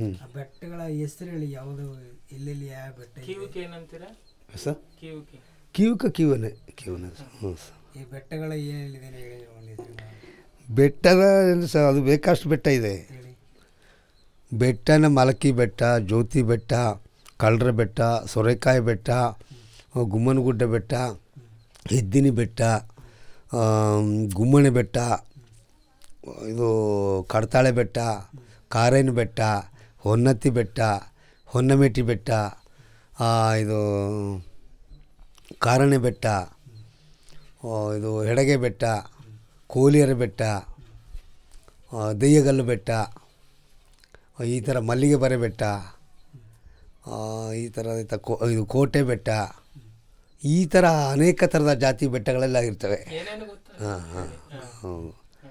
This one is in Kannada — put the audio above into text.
ಆ ಬೆಟ್ಟಗಳ ಹೆಸರು ಹೇಳಿ ಯಾವುದು ಎಲ್ಲೆಲ್ಲಿ ಯಾವ ಬೆಟ್ಟ ಇದೆ? ಕಿವಿಕೆ ಏನಂತೀರಾ ಸರ್ ಕಿವಿಕೆ ಕಿವುಕ ಕಿವನೇ ಕಿವನೇ ಸರ್ ಹ್ಞೂ ಸರ್ ಈ ಬೆಟ್ಟಗಳ ಏನೆಲ್ಲಿದೆ ಹೇಳಿ ಒಂದು ಹೆಸರು ಬೆಟ್ಟದ ಏನು ಸರ್ ಅದು ಬೇಕಷ್ಟು ಬೆಟ್ಟ ಇದೆ ಹೇಳಿ ಬೆಟ್ಟನ ಮಲಕಿ ಬೆಟ್ಟ ಜ್ಯೋತಿ ಬೆಟ್ಟ ಕಳ್ಳರ ಬೆಟ್ಟ ಸೊರೆಕಾಯಿ ಬೆಟ್ಟ ಗುಮ್ಮನಗುಡ್ಡ ಬೆಟ್ಟ ಎದ್ದಿನಿ ಬೆಟ್ಟ ಆಮ್, ಗುಮ್ಮಣಿ ಬೆಟ್ಟ ಇದು ಕಡ್ತಾಳೆ ಬೆಟ್ಟ ಕಾರೇನ ಬೆಟ್ಟ ಹೊನ್ನತ್ತಿ ಬೆಟ್ಟ ಹೊನ್ನಮೇಟಿ ಬೆಟ್ಟ ಆ, ಇದು ಕಾರಣೆ ಬೆಟ್ಟ ಆ, ಇದು ಹೆಡಗೆ ಬೆಟ್ಟ ಕೋಲಿಯರ ಬೆಟ್ಟ ಆ, ದೆಯ್ಯಗಲ್ಲು ಬೆಟ್ಟ ಈ ಥರ ಮಲ್ಲಿಗೆ ಬರೆ ಬೆಟ್ಟ ಆ, ಈ ಥರ ಆಯ್ತಾ ಕೋ ಇದು ಕೋಟೆ ಬೆಟ್ಟ ಈ ಥರ ಅನೇಕ ಥರದ ಜಾತಿ ಬೆಟ್ಟಗಳೆಲ್ಲ ಇರ್ತವೆ ಏನೇನು ಗೊತ್ತಾ ಹಾಂ ಹಾಂ ಹ್ಞೂ